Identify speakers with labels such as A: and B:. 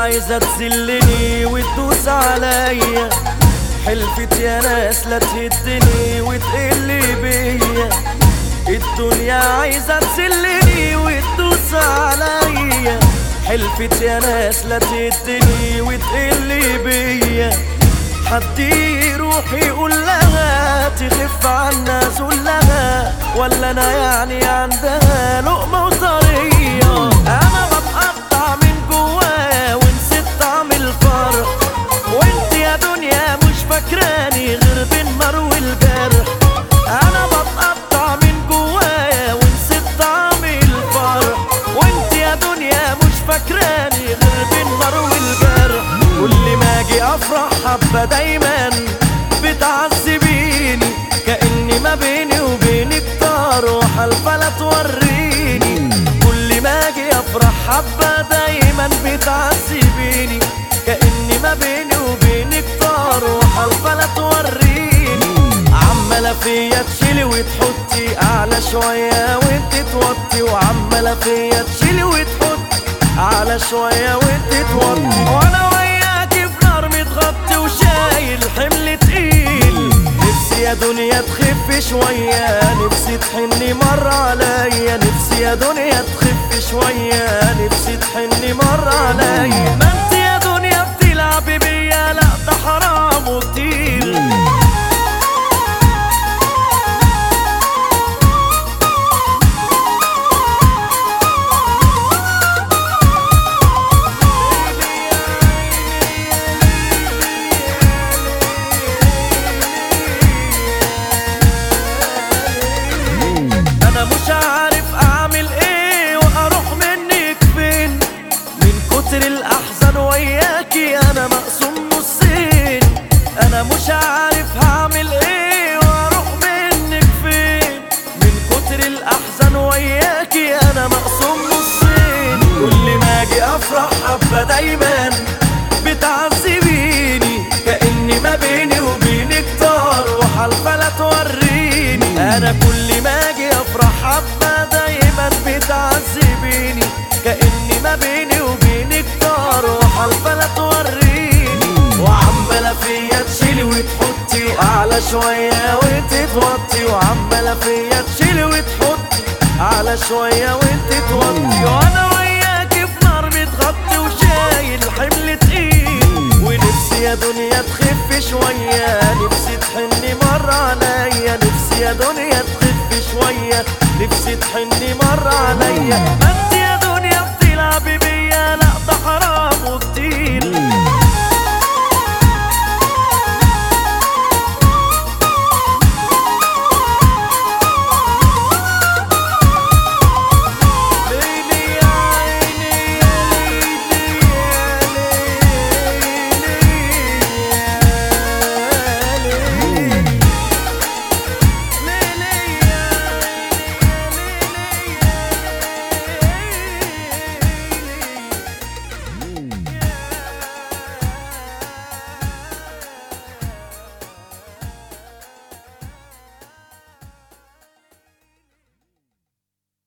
A: عايزة تذلني وتدوس عليا حلفت يا ناس لا تهدني وتقل بيا الدنيا عايزة تذلني وتدوس عليا حلفت يا ناس لا تهدني وتقل بيا حد يروح يقول لها تخف عنا ذلها ولا انا يعني عندها لقمة وطرية انا بتقطع من جوايا ونسيت طعم الفرح وانت يا دنيا مش فاكراني غير بالنار والجرح انا بتقطع من جوايا ونسيت طعم الفرح وانت يا دنيا مش فاكراني غير بالنار والجرح كل ما اجي افرح حبه دايما بتعذبيني كاني ما بيني وبينك طار وحلفه لا توريني كل ما اجي افرح حبه دايما بتعذبيني كاني ما بيني وبينك طار وحلفه لا توريني عمالة فيا تشيلي وتحطي أعلى شوية وانت توطي وعمالة فيا تشيلي وتحطي أعلى شوية وانت توطي وأنا وياكي في نار متغطي وشايل حمل تقيل نفسي يا دنيا تخف شوية نفسي تحني مرة عليا نفسي يا دنيا تخف شوية نفسي تحني مرة عليا ما انت يا دنيا بتلعبي بيا لا ده حرام وكتير انا مش عارف اعمل ايه واروح منك فين من كتر الاحزان وياكي انا مقسوم نصين انا مش عارف هعمل ايه واروح منك فين من كتر الاحزان وياكي انا مقسوم نصين كل ما اجي افرح حبه دايما بتعذبيني كاني ما بيني وبينك طار وحلفه لا توريني انا كل ما اجي افرح حبه دايما بتعذبيني كاني ما بيني وبينك طار وحلفه لا توريني وعماله فيا تشيلي وتحطي واعلى شويه وانت توطي وعماله فيا تشيلي وتحطي اعلى شويه وانت توطي وانا وياكي في نار متغطي وشايل حمل تقيل ونفسي يا دنيا تخف شويه نفسي تحني مره عليا نفسي يا دنيا تخف شويه نفسي تحني مره عليا ما انت